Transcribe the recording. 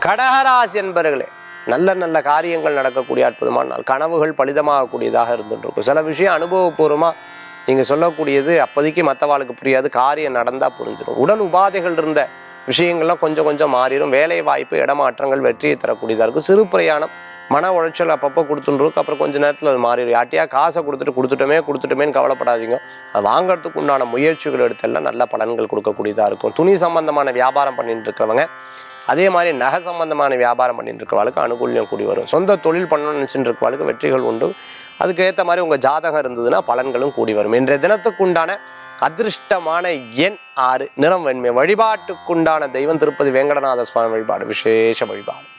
கடகராசி என்பர்களே நல்ல நல்ல காரியங்கள் நடக்கக்கூடிய அற்புதமான நாள் கனவுகள் பலிதமாகக்கூடியதாக இருந்துட்டு இருக்கும் சில விஷயம் அனுபவபூர்வமாக நீங்கள் சொல்லக்கூடியது அப்போதைக்கு மற்றவாளுக்கு புரியாது காரியம் நடந்தால் புரிஞ்சிடும் உடல் உபாதைகள் இருந்த விஷயங்கள்லாம் கொஞ்சம் கொஞ்சம் மாறிடும் வேலை வாய்ப்பு இடமாற்றங்கள் வெற்றியை தரக்கூடியதாக இருக்கும் சிறு பிரயாணம் மன உளைச்சல் அப்பப்போ கொடுத்துட்டுருக்கு அப்புறம் கொஞ்ச நேரத்தில் அது மாறிடும் யார்ட்டையா காசை கொடுத்துட்டு கொடுத்துட்டோமே கொடுத்துட்டோமேன்னு கவலைப்படாதீங்க அது வாங்குறதுக்கு உண்டான முயற்சிகள் எடுத்தெல்லாம் நல்ல பலன்கள் கொடுக்கக்கூடியதாக இருக்கும் துணி சம்பந்தமான வியாபாரம் பண்ணிட்டு இருக்கிறவங்க அதே மாதிரி நகை சம்பந்தமான வியாபாரம் பண்ணிட்டு இருக்கிறவளுக்கு அனுகூல்யம் கூடி வரும் சொந்த தொழில் பண்ணணும்னு நினச்சிட்டு இருக்கிறவளுக்கு வெற்றிகள் உண்டு அதுக்கு ஏற்ற மாதிரி உங்கள் ஜாதகம் இருந்ததுன்னா பலன்களும் கூடி வரும் இன்றைய தினத்துக்கு உண்டான அதிர்ஷ்டமான எண் ஆறு நிறம் வெண்மை வழிபாட்டுக்குண்டான தெய்வம் திருப்பதி வேங்கடநாத சுவாமி வழிபாடு விசேஷ வழிபாடு